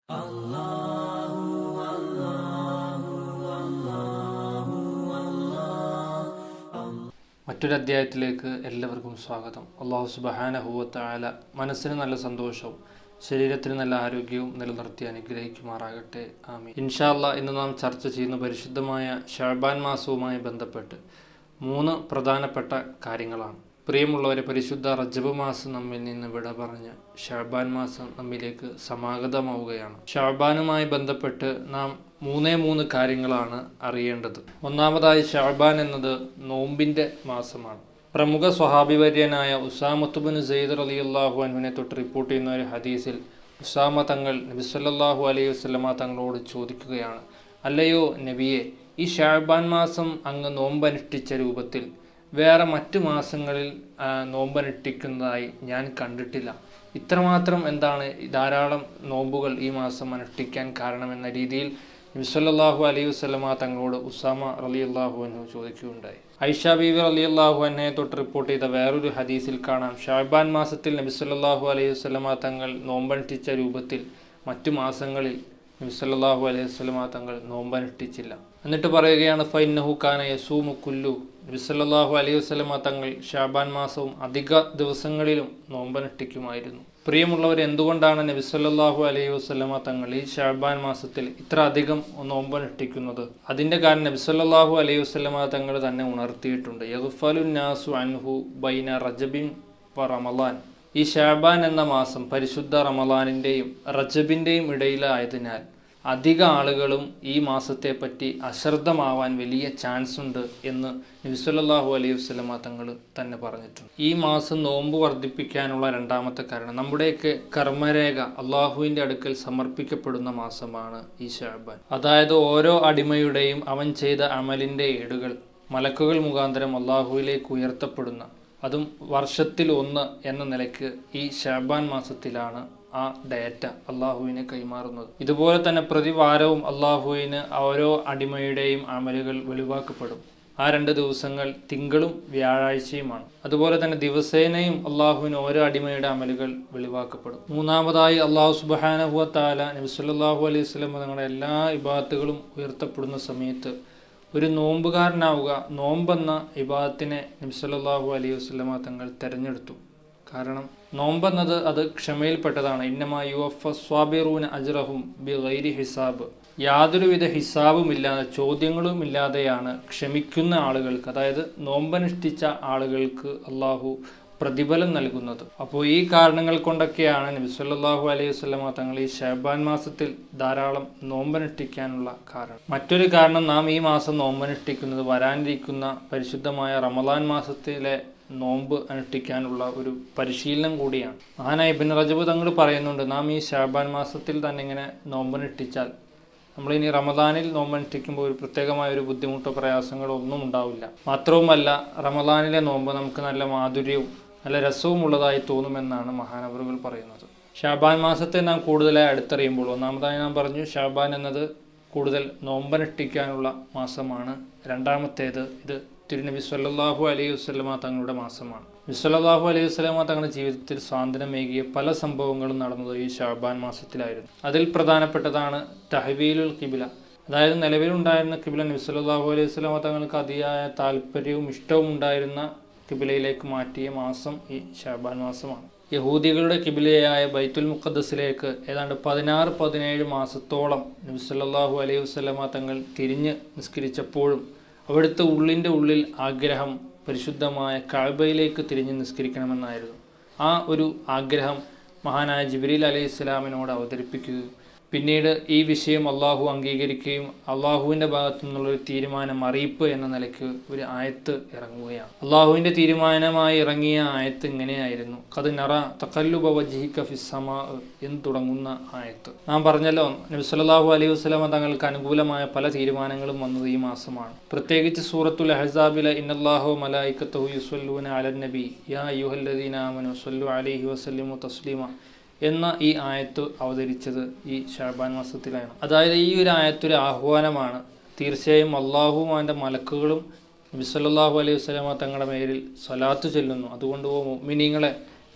മറ്റൊരു അധ്യായത്തിലേക്ക് എല്ലാവർക്കും സ്വാഗതം അള്ളാഹു സുബഹാനഹുവത്തായ മനസ്സിന് നല്ല സന്തോഷവും ശരീരത്തിന് നല്ല ആരോഗ്യവും നിലനിർത്തി അനുഗ്രഹിക്കുമാറാകട്ടെ ആമി ഇൻഷാല്ല ഇന്ന് നാം ചർച്ച ചെയ്യുന്ന പരിശുദ്ധമായ ഷാബാൻ മാസവുമായി ബന്ധപ്പെട്ട് മൂന്ന് പ്രധാനപ്പെട്ട കാര്യങ്ങളാണ് പ്രിയമുള്ളവരെ പരിശുദ്ധ റജബ് മാസം നമ്മിൽ നിന്ന് വിട പറഞ്ഞ് ഷാബാൻ മാസം നമ്മിലേക്ക് സമാഗതമാവുകയാണ് ഷാബാനുമായി ബന്ധപ്പെട്ട് നാം മൂന്നേ മൂന്ന് കാര്യങ്ങളാണ് അറിയേണ്ടത് ഒന്നാമതായി ഷാബാൻ എന്നത് നോമ്പിന്റെ മാസമാണ് പ്രമുഖ സ്വഹാബിവര്യനായ ഉസാമത്തുബിൻ സെയ്ദ് അലി അള്ളാഹു അനുവിനെ തൊട്ട് റിപ്പോർട്ട് ചെയ്യുന്ന ഒരു ഹദീസിൽ ഉസാമ തങ്ങൾ നബിസ്വല്ലാഹു അലൈഹി വസ്ലമ തങ്ങളോട് ചോദിക്കുകയാണ് അല്ലയോ നബിയെ ഈ ഷാബാൻ മാസം അങ്ങ് നോമ്പനുഷ്ഠിച്ച രൂപത്തിൽ വേറെ മറ്റു മാസങ്ങളിൽ ആ, നോമ്പനുഷ്ഠിക്കുന്നതായി ഞാൻ കണ്ടിട്ടില്ല ഇത്രമാത്രം എന്താണ് ധാരാളം നോമ്പുകൾ ഈ മാസം അനുഷ്ഠിക്കാൻ കാരണമെന്ന രീതിയിൽ നബിസ്വല്ലാഹു അലൈഹി വസ്ലമ തങ്ങളോട് ഉസാമ റലി അള്ളാഹു അനു ചോദിക്കുകയുണ്ടായി ഐഷ ബീവി റലി അള്ളാഹു അന്നയെ തൊട്ട് റിപ്പോർട്ട് ചെയ്ത വേറൊരു ഹദീസിൽ കാണാം ഷാബാൻ മാസത്തിൽ നബിസ്വല്ലാഹു അലൈഹി വസ്ലമ തങ്ങൾ നോമ്പനുഷ്ഠിച്ച രൂപത്തിൽ മറ്റു മാസങ്ങളിൽ നബിസ്വല്ലാഹു അലൈഹി വസ്ലമ തങ്ങൾ നോമ്പനുഷ്ഠിച്ചില്ല എന്നിട്ട് പറയുകയാണ് ഫൈനഹു ഖാന യസൂമു കുല്ലു നബിസ്വല്ലാഹു അലൈഹി വസ്ലമ തങ്ങൾ ഷാബാൻ മാസവും അധിക ദിവസങ്ങളിലും നോമ്പനുഷ്ഠിക്കുമായിരുന്നു പ്രിയമുള്ളവർ എന്തുകൊണ്ടാണ് നബിസ്വല്ലാഹു അലൈഹി വസ്ലമ തങ്ങൾ ഈ ഷാബാൻ മാസത്തിൽ ഇത്ര അധികം നോമ്പനുഷ്ഠിക്കുന്നത് അതിന്റെ കാരണം നബിസ്വല്ലാഹു അലൈഹി വസ്ലമ തങ്ങൾ തന്നെ ഉണർത്തിയിട്ടുണ്ട് യഗ്ഫലു നാസു അൻഹു ബൈന റജബിൻ വ റമലാൻ ഈ ഷാബാൻ എന്ന മാസം പരിശുദ്ധ റമലാനിന്റെയും റജബിന്റെയും ഇടയിലായതിനാൽ അധിക ആളുകളും ഈ മാസത്തെ പറ്റി അശ്രദ്ധമാവാൻ വലിയ ചാൻസ് ഉണ്ട് എന്ന് നബിസ്വല്ലാഹു അലൈഹി വസ്ലമ തങ്ങൾ തന്നെ പറഞ്ഞിട്ടുണ്ട് ഈ മാസം നോമ്പ് വർദ്ധിപ്പിക്കാനുള്ള രണ്ടാമത്തെ കാരണം നമ്മുടെയൊക്കെ കർമ്മരേഖ അള്ളാഹുവിന്റെ അടുക്കൽ സമർപ്പിക്കപ്പെടുന്ന മാസമാണ് ഈ ഷാബാൻ അതായത് ഓരോ അടിമയുടെയും അവൻ ചെയ്ത അമലിന്റെ ഏടുകൾ മലക്കുകൾ മുഖാന്തരം അള്ളാഹുവിലേക്ക് ഉയർത്തപ്പെടുന്ന അതും വർഷത്തിൽ ഒന്ന് എന്ന നിലയ്ക്ക് ഈ ഷാബാൻ മാസത്തിലാണ് ആ ഡേറ്റ അള്ളാഹുവിനെ കൈമാറുന്നത് ഇതുപോലെ തന്നെ പ്രതിവാരവും അള്ളാഹുവിന് ഓരോ അടിമയുടെയും അമലുകൾ വെളിവാക്കപ്പെടും ആ രണ്ട് ദിവസങ്ങൾ തിങ്കളും വ്യാഴാഴ്ചയുമാണ് അതുപോലെ തന്നെ ദിവസേനയും അള്ളാഹുവിന് ഓരോ അടിമയുടെ അമലുകൾ വെളിവാക്കപ്പെടും മൂന്നാമതായി അള്ളാഹു സുബാനഹുവ താല നബിസ്വല്ലാഹു അലൈഹി സ്വലം തങ്ങളുടെ എല്ലാ ഇബാത്തുകളും ഉയർത്തപ്പെടുന്ന സമയത്ത് ഒരു നോമ്പുകാരനാവുക നോമ്പെന്ന ഇബാദത്തിനെ നബിസ്വല്ലാഹു അലൈഹി വസ്ലമ തങ്ങൾ തെരഞ്ഞെടുത്തു കാരണം നോമ്പെന്നത് അത് ക്ഷമയിൽപ്പെട്ടതാണ് ഇന്നമാ യുവഫ സ്വാബിറൂന അജ്റഹും ബി ഗൈരി ഹിസാബ് യാതൊരുവിധ ഹിസാബുമില്ലാതെ ചോദ്യങ്ങളും ഇല്ലാതെയാണ് ക്ഷമിക്കുന്ന ആളുകൾക്ക് അതായത് നോമ്പനുഷ്ഠിച്ച ആളുകൾക്ക് അള്ളാഹു പ്രതിഫലം നൽകുന്നത് അപ്പോൾ ഈ കാരണങ്ങൾ കൊണ്ടൊക്കെയാണ് നബി സല്ലല്ലാഹു അലൈഹി വസല്ലമ തങ്ങൾ ഈ ഷാബാൻ മാസത്തിൽ ധാരാളം നോമ്പനുഷ്ഠിക്കാനുള്ള കാരണം മറ്റൊരു കാരണം നാം ഈ മാസം നോമ്പനുഷ്ഠിക്കുന്നത് വരാനിരിക്കുന്ന പരിശുദ്ധമായ റമദാൻ മാസത്തിലെ നോമ്പ് അനുഷ്ഠിക്കാനുള്ള ഒരു പരിശീലനം കൂടിയാണ് മഹാനായ ഇബിൻ റജബ് തങ്ങൾ പറയുന്നുണ്ട് നാം ഈ ഷാബാൻ മാസത്തിൽ തന്നെ ഇങ്ങനെ നോമ്പനുഷ്ഠിച്ചാൽ നമ്മളിനി റമദാനിൽ നോമ്പനുഷ്ഠിക്കുമ്പോൾ ഒരു പ്രത്യേകമായ ഒരു ബുദ്ധിമുട്ടോ പ്രയാസങ്ങളോ ഒന്നും ഉണ്ടാവില്ല മാത്രവുമല്ല റമദാനിലെ നോമ്പ് നമുക്ക് നല്ല മാധുര്യവും നല്ല രസവും ഉള്ളതായി തോന്നുമെന്നാണ് മഹാനവറുകൾ പറയുന്നത് ഷാബാൻ മാസത്തെ നാം കൂടുതലായി അടുത്തറിയുമ്പോൾ ഒന്നാമതായി നാം പറഞ്ഞു ഷാബാൻ എന്നത് കൂടുതൽ നോമ്പനുഷ്ഠിക്കാനുള്ള മാസമാണ് രണ്ടാമത്തേത് ഇത് തിരുനബി സല്ലല്ലാഹു അലൈഹി വസ്ലമ തങ്ങളുടെ മാസമാണ് വിസ്വല്ലാഹു അലൈഹി വസ്ലമ തങ്ങളുടെ ജീവിതത്തിൽ സ്വാതന്ത്ര്യമേകിയ പല സംഭവങ്ങളും നടന്നത് ഈ ഷാബാൻ മാസത്തിലായിരുന്നു അതിൽ പ്രധാനപ്പെട്ടതാണ് തഹവീലുൽ കിബില അതായത് നിലവിലുണ്ടായിരുന്ന കിബില നബി സല്ലല്ലാഹു അലൈഹി വസ്ലമ തങ്ങൾക്ക് അതിയായ താല്പര്യവും ഇഷ്ടവും ഉണ്ടായിരുന്ന കിബിലയിലേക്ക് മാറ്റിയ മാസം ഈ ഷാബാൻ മാസമാണ് യഹൂദികളുടെ കിബിലയായ ബൈത്തുൽ മുഖദ്സിലേക്ക് ഏതാണ്ട് പതിനാറ് പതിനേഴ് മാസത്തോളം നബി സല്ലല്ലാഹു അലൈഹി വസ്ലമ തങ്ങൾ തിരിഞ്ഞ് നിസ്കരിച്ചപ്പോഴും അവിടുത്തെ ഉള്ളിൻ്റെ ഉള്ളിൽ ആഗ്രഹം പരിശുദ്ധമായ കാഴ്ബയിലേക്ക് തിരിഞ്ഞ് നിസ്കരിക്കണമെന്നായിരുന്നു ആ ഒരു ആഗ്രഹം മഹാനായ ജിബ്രീൽ അലൈഹി ഇസ്ലാമിനോട് അവതരിപ്പിക്കുകയും പിന്നീട് ഈ വിഷയം അള്ളാഹു അംഗീകരിക്കുകയും അള്ളാഹുവിൻ്റെ ഭാഗത്തു നിന്നുള്ള ഒരു തീരുമാനം അറിയിപ്പ് എന്ന നിലയ്ക്ക് ഒരു ആയത്ത് ഇറങ്ങുകയാണ് അള്ളാഹുവിൻ്റെ തീരുമാനമായി ഇറങ്ങിയ ആയത്ത് ഇങ്ങനെയായിരുന്നു കത് നറ തക്കല്ലുബ വജിഹിക്ക ഫിസ്സമാ എന്ന് തുടങ്ങുന്ന ആയത്ത് നാം പറഞ്ഞല്ലോ നബി സല്ലല്ലാഹു അലൈഹി വസല്ലമ തങ്ങൾക്ക് അനുകൂലമായ പല തീരുമാനങ്ങളും വന്നത് ഈ മാസമാണ് പ്രത്യേകിച്ച് സൂറത്തുൽ അഹ്സാബിലെ ഇന്നല്ലാഹു മലായിക്കത്തഹു യുസ്വല്ലൂന അലൻ നബി യാ അയ്യുഹല്ലദീന ആമനു സല്ലു അലൈഹി വസല്ലിമു തസ്ലീമ എന്ന ഈ ആയത്ത് അവതരിച്ചത് ഈ ഷാബാൻ മാസത്തിലാണ് അതായത് ഈ ഒരു ആയത്തൊരു ആഹ്വാനമാണ് തീർച്ചയായും അള്ളാഹുവും അവൻ്റെ മലക്കുകളും നബിസല്ലാഹു അലൈഹി വസ്ലമ തങ്ങളുടെ മേലിൽ സ്വലാത്ത് ചെല്ലുന്നു അതുകൊണ്ട് ഓ മിനിങ്ങളെ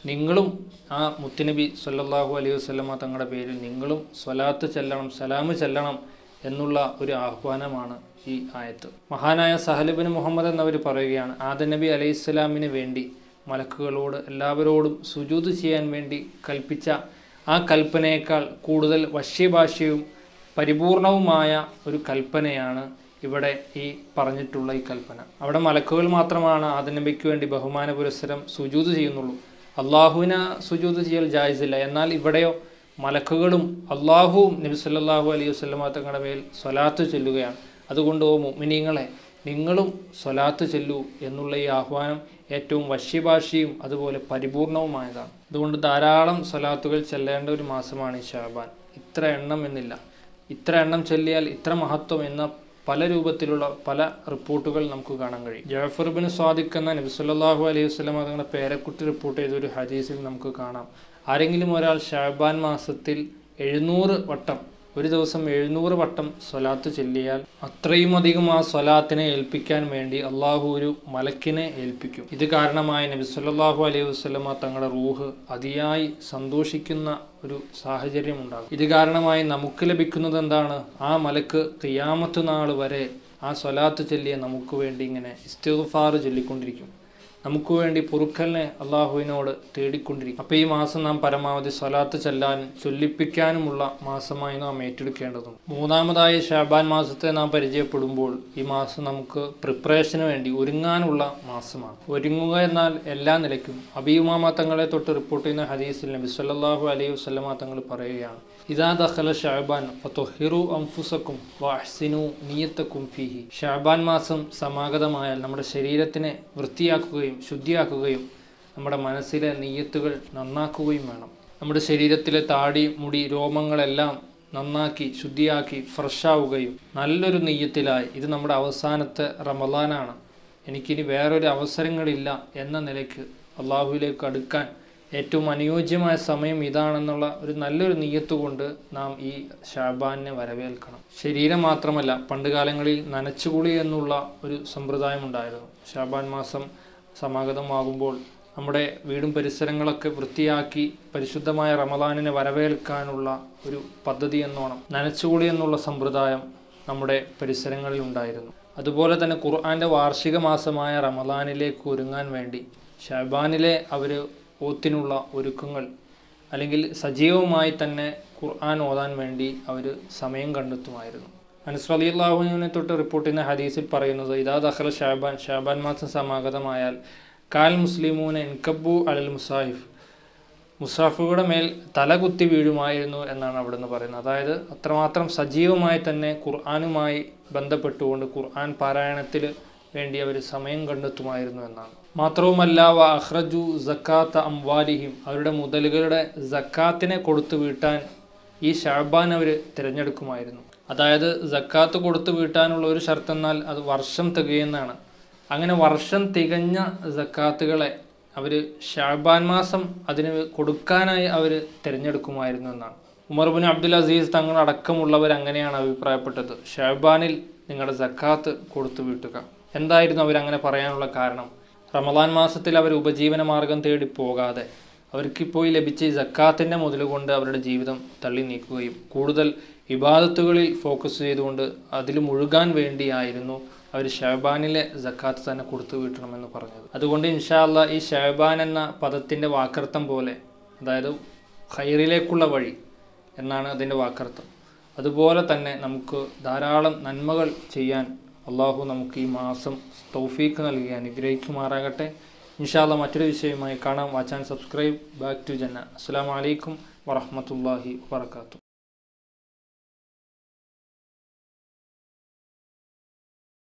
നിങ്ങളും ആ മുത്തുനബി സല്ലല്ലാഹു അലൈഹി വസല്ലമ തങ്ങളുടെ പേരിൽ നിങ്ങളും സ്വലാത്ത് ചെല്ലണം സലാമ് ചെല്ലണം എന്നുള്ള ഒരു ആഹ്വാനമാണ് ഈ ആയത്ത് മഹാനായ സഹലുബിൻ മുഹമ്മദ് എന്നവർ പറയുകയാണ് ആദ നബി അലൈഹി സ്വലാമിന് വേണ്ടി മലക്കുകളോട് എല്ലാവരോടും സുജൂത് ചെയ്യാൻ വേണ്ടി കൽപ്പിച്ച ആ കൽപ്പനയേക്കാൾ കൂടുതൽ വശ്യഭാഷ്യവും പരിപൂർണവുമായ ഒരു കൽപ്പനയാണ് ഇവിടെ ഈ പറഞ്ഞിട്ടുള്ള ഈ കൽപ്പന അവിടെ മലക്കുകൾ മാത്രമാണ് ആദനബിക്ക് വേണ്ടി ബഹുമാന പുരസ്സരം സുജൂത് ചെയ്യുന്നുള്ളൂ അള്ളാഹുവിന് സുജൂത് ചെയ്യൽ ജായിസില്ല എന്നാൽ ഇവിടെയോ മലക്കുകളും അള്ളാഹുവും നബി സല്ലല്ലാഹു അലൈഹി വസല്ലമ തങ്ങളുടെ മേൽ സ്വലാത്ത് ചൊല്ലുകയാണ് അതുകൊണ്ട് ഓ മുഅ്മിനീങ്ങളെ നിങ്ങളും സ്വലാത്ത് ചെല്ലൂ എന്നുള്ള ഈ ആഹ്വാനം ഏറ്റവും വശ്യഭാഷിയും അതുപോലെ പരിപൂർണവുമായതാണ് അതുകൊണ്ട് ധാരാളം സ്വലാത്തുകൾ ചെല്ലേണ്ട ഒരു മാസമാണ് ഈ ഷാബാൻ ഇത്ര എണ്ണം എന്നില്ല ഇത്ര എണ്ണം ചൊല്ലിയാൽ ഇത്ര മഹത്വം എന്ന പല രൂപത്തിലുള്ള പല റിപ്പോർട്ടുകൾ നമുക്ക് കാണാൻ കഴിയും ജാഫർ ബിൻ സ്വാദിഖ് എന്ന നബി സല്ലല്ലാഹു അലൈഹി വസല്ലം തങ്ങളുടെ പേരക്കുട്ടി റിപ്പോർട്ട് ചെയ്ത ഒരു ഹദീസിൽ നമുക്ക് കാണാം ആരെങ്കിലും ഒരാൾ ഷാബാൻ മാസത്തിൽ എഴുന്നൂറ് വട്ടം ഒരു ദിവസം എഴുന്നൂറ് വട്ടം സ്വലാത്ത് ചൊല്ലിയാൽ അത്രയും അധികം ആ സ്വലാത്തിനെ ഏൽപ്പിക്കാൻ വേണ്ടി അള്ളാഹു ഒരു മലക്കിനെ ഏൽപ്പിക്കും ഇത് കാരണമായി നബി സല്ലല്ലാഹു അലൈഹി വസല്ലമ തങ്ങളുടെ റൂഹ് അതിയായി സന്തോഷിക്കുന്ന ഒരു സാഹചര്യം ഉണ്ടാകും ഇത് കാരണമായി നമുക്ക് ലഭിക്കുന്നത് എന്താണ് ആ മലക്ക് ഖിയാമത്ത് നാൾ വരെ ആ സ്വലാത്ത് ചൊല്ലിയ നമുക്ക് വേണ്ടി ഇങ്ങനെ ഇസ്തിഗ്ഫാർ ചൊല്ലിക്കൊണ്ടിരിക്കും നമുക്ക് വേണ്ടി പൊറുക്കലിനെ അള്ളാഹുവിനോട് തേടിക്കൊണ്ടിരിക്കും അപ്പോൾ ഈ മാസം നാം പരമാവധി സ്വലാത്ത് ചെല്ലാനും ചൊല്ലിപ്പിക്കാനുമുള്ള മാസമായി നാം ഏറ്റെടുക്കേണ്ടതുണ്ട് മൂന്നാമതായി ഷാബാൻ മാസത്തെ നാം പരിചയപ്പെടുമ്പോൾ ഈ മാസം നമുക്ക് പ്രിപ്പറേഷന് വേണ്ടി ഒരുങ്ങാനുള്ള മാസമാണ് ഒരുങ്ങുക എന്നാൽ എല്ലാ നിലയ്ക്കും അബിയുമാമ തങ്ങളെ തൊട്ട് റിപ്പോർട്ട് ചെയ്യുന്ന ഹദീസിൽ നബി സല്ലല്ലാഹു അലൈഹി വസല്ലമ തങ്ങൾ പറയുകയാണ് ഇതാ ദഖല ഷാബാൻ ഫതുഹിറു അംഫുസക്കും വഅഹ്സിനു നിയത്തക്കും ഫീഹി ഷാബാൻ മാസം സമാഗതമായാൽ നമ്മുടെ ശരീരത്തിനെ വൃത്തിയാക്കുകയും ശുദ്ധിയാക്കുകയും നമ്മുടെ മനസ്സിലെ നീയത്തുകൾ നന്നാക്കുകയും വേണം നമ്മുടെ ശരീരത്തിലെ താടി മുടി രോമങ്ങളെല്ലാം നന്നാക്കി ശുദ്ധിയാക്കി ഫ്രഷാവുകയും നല്ലൊരു നെയ്യത്തിലായി ഇത് നമ്മുടെ അവസാനത്തെ റമദാനാണ് എനിക്കിനി വേറൊരു അവസരങ്ങളില്ല എന്ന നിലയ്ക്ക് അള്ളാഹുവിലേക്ക് അടുക്കാൻ ഏറ്റവും അനുയോജ്യമായ സമയം ഇതാണെന്നുള്ള ഒരു നല്ലൊരു നീയത്ത് കൊണ്ട് നാം ഈ ഷാബാനെ വരവേൽക്കണം ശരീരം മാത്രമല്ല പണ്ടുകാലങ്ങളിൽ നനച്ചുകുളി എന്നുള്ള ഒരു സമ്പ്രദായം ഉണ്ടായിരുന്നു ഷാബാൻ മാസം സമാഗതമാകുമ്പോൾ നമ്മുടെ വീടും പരിസരങ്ങളൊക്കെ വൃത്തിയാക്കി പരിശുദ്ധമായ റമദാനിനെ വരവേൽക്കാനുള്ള ഒരു പദ്ധതി എന്നോണം നനച്ചുകുളി എന്നുള്ള സമ്പ്രദായം നമ്മുടെ പരിസരങ്ങളിൽ ഉണ്ടായിരുന്നു അതുപോലെ തന്നെ ഖുർആന്റെ വാർഷിക മാസമായ റമദാനിലേക്ക് ഒരുങ്ങാൻ വേണ്ടി ഷാബാനിലെ അവർ ഓത്തിനുള്ള ഒരുക്കങ്ങൾ അല്ലെങ്കിൽ സജീവമായി തന്നെ ഖുർആൻ ഓതാൻ വേണ്ടി അവർ സമയം കണ്ടെത്തുമായിരുന്നു അനസ് അലി അള്ളാഹുവിനെ തൊട്ട് റിപ്പോർട്ട് ചെയ്യുന്ന ഹദീസിൽ പറയുന്നത് ഇതാ ദഖല ഷാബാൻ ഷാബാൻ മാസം സമാഗതമായാൽ കാൽ മുസ്ലിമൂന എൻകബു അലൽ മുസാഹിഫ് മുസാഫുകളുടെ മേൽ തലകുത്തി വീഴുമായിരുന്നു എന്നാണ് അവിടെ നിന്ന് പറയുന്നത് അതായത് അത്രമാത്രം സജീവമായി തന്നെ ഖുർആാനുമായി ബന്ധപ്പെട്ടുകൊണ്ട് ഖുർആൻ പാരായണത്തിൽ വേണ്ടി അവർ സമയം കണ്ടെത്തുമായിരുന്നു എന്നാണ് മാത്രവുമല്ല വ അഹ്റജു ജക്കാത്ത അംവാലിഹിം അവരുടെ മുതലുകളുടെ ജക്കാത്തിനെ കൊടുത്തു വീട്ടാൻ ഈ ഷാബാൻ അവർ തിരഞ്ഞെടുക്കുമായിരുന്നു അതായത് ജക്കാത്ത് കൊടുത്തു വീട്ടാനുള്ള ഒരു ഷർത്ത് എന്നാൽ അത് വർഷം തികയുന്നതാണ് അങ്ങനെ വർഷം തികഞ്ഞ ജക്കാത്തുകളെ അവർ ഷാബാൻ മാസം അതിന് കൊടുക്കാനായി അവർ തിരഞ്ഞെടുക്കുമായിരുന്നു എന്നാണ് ഉമർബിൻ അബ്ദുൽ അസീസ് തങ്ങൾ അടക്കമുള്ളവർ അങ്ങനെയാണ് അഭിപ്രായപ്പെട്ടത് ഷാബാനിൽ നിങ്ങളുടെ ജക്കാത്ത് കൊടുത്തു വീട്ടുക എന്തായിരുന്നു അവരങ്ങനെ പറയാനുള്ള കാരണം റമദാൻ മാസത്തിൽ അവർ ഉപജീവന മാർഗം തേടി പോകാതെ അവർക്കിപ്പോൾ ലഭിച്ച ഈ ജക്കാത്തിൻ്റെ മുതൽ കൊണ്ട് അവരുടെ ജീവിതം തള്ളി നീക്കുകയും കൂടുതൽ ഇബാദത്തുകളിൽ ഫോക്കസ് ചെയ്തുകൊണ്ട് അതിൽ മുഴുകാൻ വേണ്ടിയായിരുന്നു അവർ ഷഹബാനിലെ ജക്കാത്ത് തന്നെ കൊടുത്തു വീട്ടണമെന്ന് പറഞ്ഞത് അതുകൊണ്ട് ഇൻഷാല്ല ഈ ഷഹബാൻ എന്ന പദത്തിൻ്റെ വാക്കർത്ഥം പോലെ അതായത് ഖൈറിലേക്കുള്ള വഴി എന്നാണ് അതിൻ്റെ വാക്കർത്ഥം അതുപോലെ തന്നെ നമുക്ക് ധാരാളം നന്മകൾ ചെയ്യാൻ അള്ളാഹു നമുക്ക് ഈ മാസം തൗഫീക്ക് നൽകി അനുഗ്രഹിക്കുമാറാകട്ടെ ഇൻഷാല്ല മറ്റൊരു വിഷയമായി കാണാം വാച്ചാൻ സബ്സ്ക്രൈബ് ബാക്ക് ടു ജന്ന അസ്സാം വലൈക്കും വറഹമത്തല്ലാഹി വാത്തു